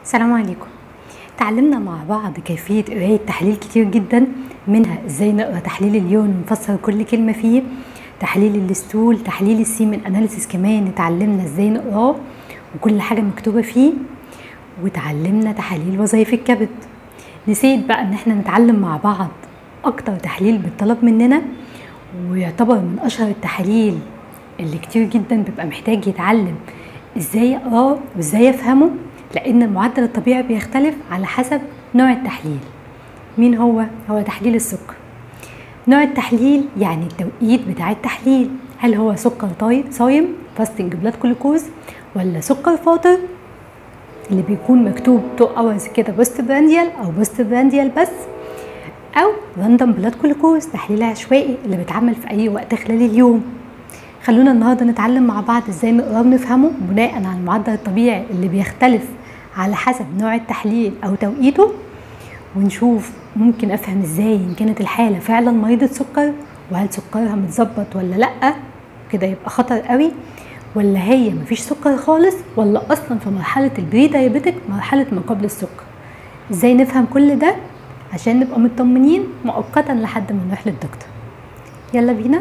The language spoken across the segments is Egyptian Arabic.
السلام عليكم تعلمنا مع بعض كيفية قراية تحليل كتير جدا منها ازاي نقرا تحليل اليون ونفسر كل كلمة فيه تحليل الستول تحليل السيمن اناليسيس كمان اتعلمنا ازاي نقراه وكل حاجة مكتوبة فيه وتعلمنا تحاليل وظائف الكبد نسيت بقى ان احنا نتعلم مع بعض اكتر تحليل بيطلب مننا ويعتبر من اشهر التحاليل اللي كتير جدا بيبقى محتاج يتعلم ازاي يقراه وازاي يفهمه لان المعدل الطبيعي بيختلف على حسب نوع التحليل مين هو هو تحليل السكر نوع التحليل يعني التوقيت بتاع التحليل هل هو سكر طاي صايم فاستنج بلاد جلوكوز ولا سكر فاطر اللي بيكون مكتوب 2 اورز كده بوست برانديال او بوست برانديال بس او راندوم بلاد جلوكوز تحليل عشوائي اللي بيتعمل في اي وقت خلال اليوم خلونا النهارده نتعلم مع بعض ازاي نقراه ونفهمه بناء على المعدل الطبيعي اللي بيختلف على حسب نوع التحليل او توقيته ونشوف ممكن افهم ازاي ان كانت الحاله فعلا مريضه سكر وهل سكرها متظبط ولا لا كده يبقى خطر قوي ولا هي مفيش سكر خالص ولا اصلا في مرحله البري دايابيتك مرحله ما قبل السكر ازاي نفهم كل ده عشان نبقى مطمنين مؤقتا لحد ما نروح للدكتور يلا بينا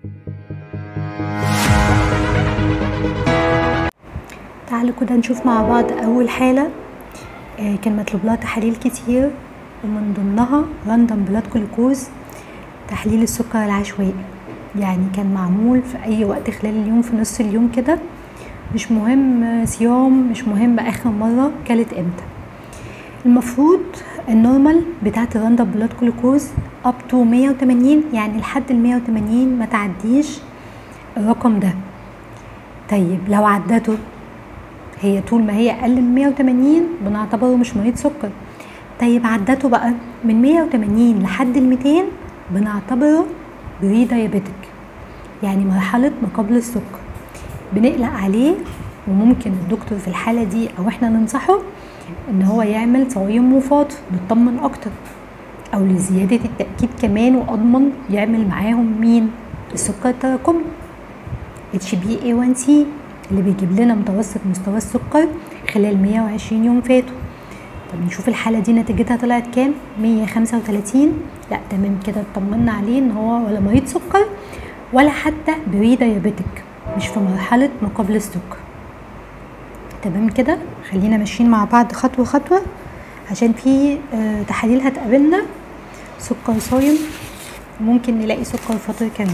تعالوا كده نشوف مع بعض اول حاله آه كان مطلوب لها تحاليل كتير ومن ضمنها راندوم بلاد جلوكوز تحليل السكر العشوائي يعني كان معمول في اي وقت خلال اليوم في نص اليوم كده مش مهم صيام مش مهم اخر مره كلت امتى المفروض النورمال بتاعت الراندوم بلاد جلوكوز اب تو 180 يعني لحد ال 180 ما تعديش الرقم ده طيب لو عدته هي طول ما هي اقل من 180 بنعتبره مش مريض سكر طيب عدته بقى من 180 لحد ال 200 بنعتبره بري دايابيتك يعني مرحلة ما قبل السكر بنقلق عليه وممكن الدكتور في الحالة دي أو إحنا ننصحه إن هو يعمل صوايم وفاط نطمن أكتر أو لزيادة التأكيد كمان وأضمن يعمل معاهم مين السكر التراكمي اتش بي اي 1 سي اللي بيجيب لنا متوسط مستوى السكر خلال 120 يوم فاتوا طب نشوف الحالة دي نتيجتها طلعت كام 135 لا تمام كده اطمنا عليه ان هو ولا مريض سكر ولا حتى بري دايابيتك مش في مرحلة ما قبل السكر تمام كده خلينا ماشيين مع بعض خطوة خطوة عشان في آه تحاليل هتقابلنا سكر صايم وممكن نلاقي سكر فاطر كمان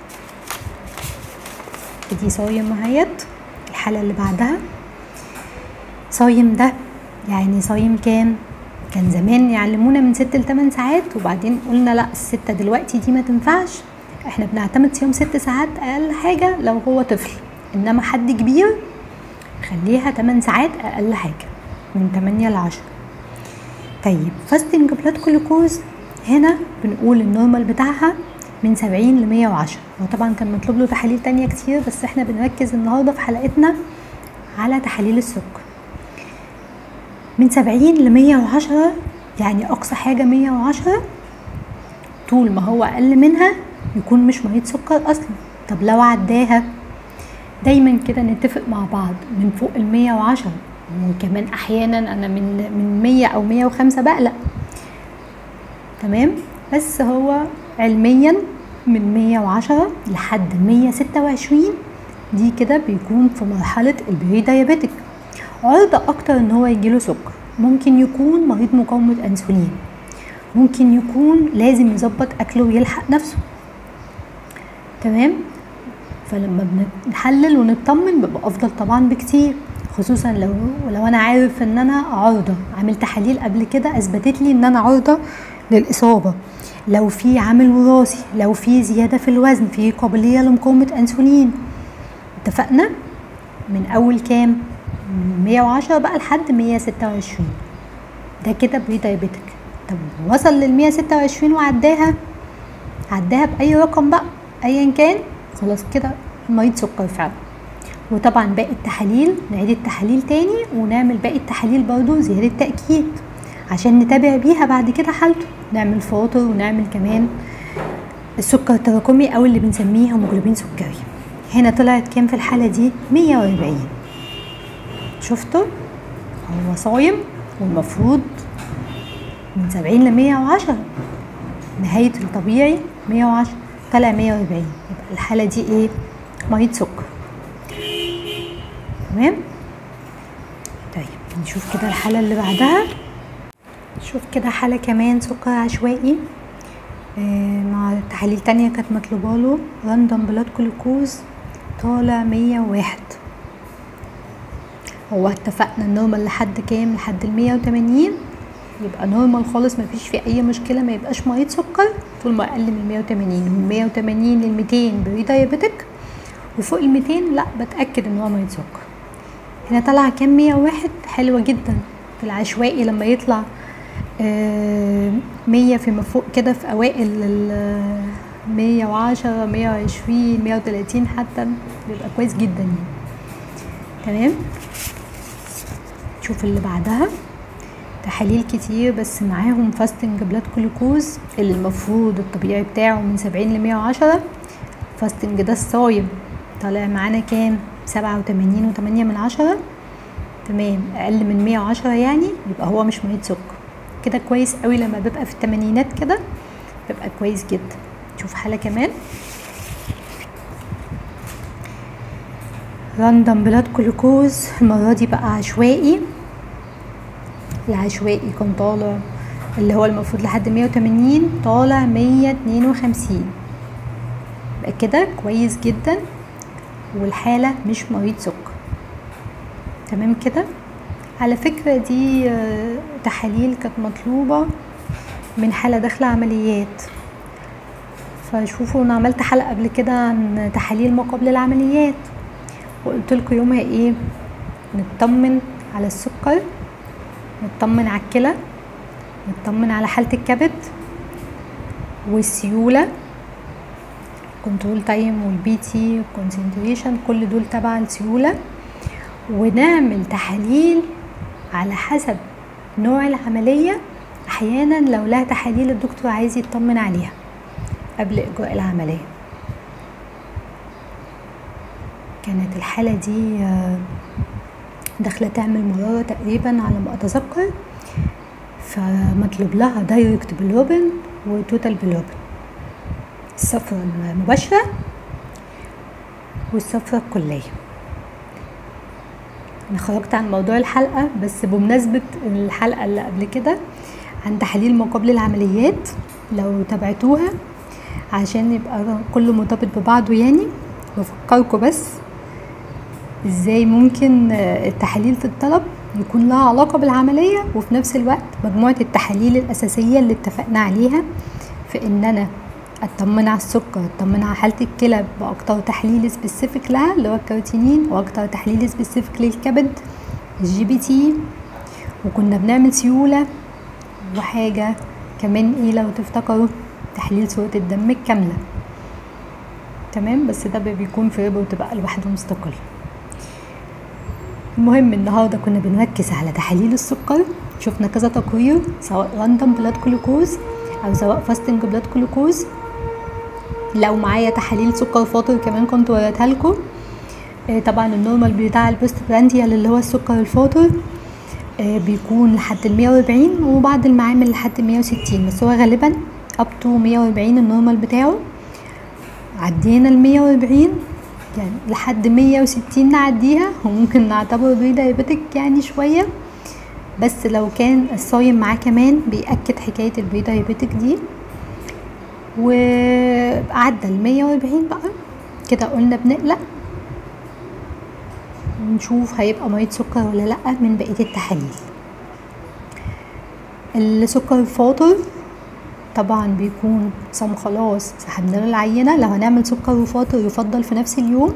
دي صايم اهيت الحالة اللي بعدها صايم ده يعني صايم كام كان زمان يعلمونا من ست لتمن ساعات وبعدين قلنا لا الستة دلوقتي دي ما تنفعش احنا بنعتمد صيام ست ساعات اقل حاجة لو هو طفل انما حد كبير خليها تمن ساعات اقل حاجة من تمانية لعشرة طيب فاستنج بلاد جلوكوز هنا بنقول النورمال بتاعها من سبعين لمية وعشرة هو طبعا كان مطلوب له تحاليل تانية كتير بس احنا بنركز النهاردة في حلقتنا على تحاليل السكر من سبعين لمية وعشرة يعني أقصى حاجة مية وعشرة طول ما هو أقل منها يكون مش مريض سكر أصلا طب لو عداها دايما كده نتفق مع بعض من فوق المية وعشرة وكمان أحيانا أنا من من مية أو مية وخمسة بقلق تمام بس هو علميا من مية وعشرة لحد مية ستة وعشرين دي كده بيكون في مرحلة البري دايابيتك عرضة أكتر إن هو يجيله سكر ممكن يكون مريض مقاومة أنسولين ممكن يكون لازم يظبط أكله ويلحق نفسه تمام فلما بنحلل ونطمن بيبقى أفضل طبعا بكتير خصوصا لو لو أنا عارف إن أنا عرضة عامل تحاليل قبل كده أثبتت لي إن أنا عرضة للإصابة لو في عامل وراثي لو في زيادة في الوزن في قابلية لمقاومة أنسولين اتفقنا من أول كام من 110 بقى لحد 126 ده كده بري دايابيتك طب وصل لل 126 وعداها عداها بأي رقم بقى أيا كان خلاص كده مريض سكر فعلا وطبعا باقي التحاليل نعيد التحاليل تاني ونعمل باقي التحاليل برضو زيادة تأكيد عشان نتابع بيها بعد كده حالته نعمل فاطر ونعمل كمان السكر التراكمي او اللي بنسميه هيموجلوبين سكري هنا طلعت كام في الحالة دي 140 شفتوا هو صايم والمفروض من سبعين لمية وعشرة نهاية الطبيعي مية وعشرة طلع مية وأربعين يبقى الحالة دي ايه مريض سكر تمام طيب نشوف كده الحالة اللي بعدها شوف كده حالة كمان سكر عشوائي آه مع تحاليل تانية كانت مطلوبة له راندوم بلاد جلوكوز طالع مية واحد هو اتفقنا النورمال لحد كام لحد المية وتمانين يبقى نورمال خالص مفيش فيه اي مشكله ما يبقاش مريض سكر طول ما اقل من 180 من 180 ل 200 بري دايابيتك وفوق ال 200 لا بتاكد ان هو مريض سكر هنا طلع كام 101 حلوه جدا في العشوائي لما يطلع آه 100 فيما فوق كده في اوائل ال 110 120 130 حتى بيبقى كويس جدا يعني تمام نشوف اللي بعدها تحاليل كتير بس معاهم فاستنج بلاد جلوكوز اللي المفروض الطبيعي بتاعه من سبعين لمية وعشرة فاستنج ده الصايم طالع معانا كام سبعة وتمانين وتمانية من عشرة تمام اقل من مية وعشرة يعني يبقى هو مش مريض سكر كده كويس قوي لما بيبقى في التمانينات كده بيبقى كويس جدا نشوف حالة كمان راندم بلاد جلوكوز المرة دي بقى عشوائي العشوائي كان طالع اللي هو المفروض لحد مية وتمانين طالع مية اتنين وخمسين يبقى كده كويس جدا والحالة مش مريض سكر تمام كده على فكرة دي تحاليل كانت مطلوبة من حالة داخلة عمليات فشوفوا انا عملت حلقة قبل كده عن تحاليل ما قبل العمليات وقلت لكم يومها ايه نطمن على السكر نطمن على الكلى نطمن على حالة الكبد والسيولة كنترول تايم والبي تي والكونسنتريشن كل دول تبع السيولة ونعمل تحاليل على حسب نوع العملية أحيانا لو لها تحاليل الدكتور عايز يطمن عليها قبل إجراء العملية كانت الحالة دي داخلة تعمل مرارة تقريبا على ما أتذكر فمطلوب لها دايركت بلوبن وتوتال بلوبن الصفرة المباشرة والصفرة الكلية أنا خرجت عن موضوع الحلقة بس بمناسبة الحلقة اللي قبل كده عن تحاليل ما قبل العمليات لو تابعتوها عشان يبقى كله مرتبط ببعضه يعني بفكركم بس ازاي ممكن التحاليل تتطلب يكون لها علاقة بالعملية وفي نفس الوقت مجموعة التحاليل الأساسية اللي اتفقنا عليها في إن أنا أطمن على السكر أطمن على حالة الكلى بأكتر تحليل سبيسيفيك لها اللي هو الكاروتينين وأكتر تحليل سبيسيفيك للكبد الجي بي تي وكنا بنعمل سيولة وحاجة كمان ايه لو تفتكروا تحليل صورة الدم الكاملة تمام بس ده بيكون في ريبورت بقى لوحده مستقل المهم النهاردة كنا بنركز على تحاليل السكر شفنا كذا تقرير سواء راندوم بلاد جلوكوز او سواء فاستنج بلاد جلوكوز لو معايا تحاليل سكر فاطر كمان كنت وريتها لكم طبعا النورمال بتاع البوست برانديال اللي هو السكر الفاطر بيكون لحد المية وأربعين وبعض المعامل لحد مية وستين بس هو غالبا اب تو مية وأربعين النورمال بتاعه عدينا المية وأربعين يعني لحد مية وستين نعديها وممكن نعتبره بري دايابيتك يعني شوية بس لو كان الصايم معاه كمان بيأكد حكاية البري دايابيتك دي وعدى المية وأربعين بقى كده قلنا بنقلق ونشوف هيبقى مريض سكر ولا لأ من بقية التحاليل السكر الفاطر طبعا بيكون صام خلاص سحبنا له العينه لو هنعمل سكر وفاطر يفضل في نفس اليوم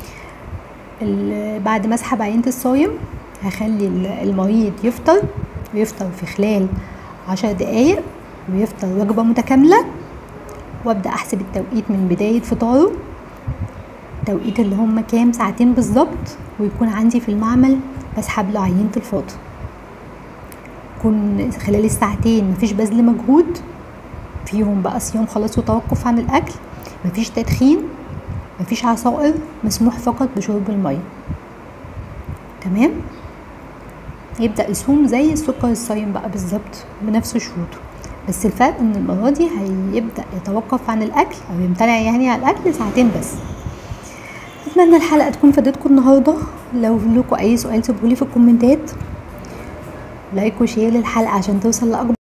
بعد ما اسحب عينه الصايم هخلي المريض يفطر ويفطر في خلال عشر دقايق ويفطر وجبة متكاملة وابدأ احسب التوقيت من بداية فطاره التوقيت اللي هم كام ساعتين بالظبط ويكون عندي في المعمل بسحب له عينة الفاطر يكون خلال الساعتين مفيش بذل مجهود فيهم بقى صيام خلاص وتوقف عن الاكل مفيش تدخين مفيش عصائر مسموح فقط بشرب الميه تمام يبدا يصوم زي السكر الصايم بقى بالظبط بنفس شروطه بس الفرق ان المره دي هيبدا يتوقف عن الاكل او يمتنع يعني عن الاكل ساعتين بس اتمنى الحلقه تكون فادتكم النهارده لو لكم اي سؤال سيبولي في الكومنتات لايك وشير للحلقه عشان توصل لاكبر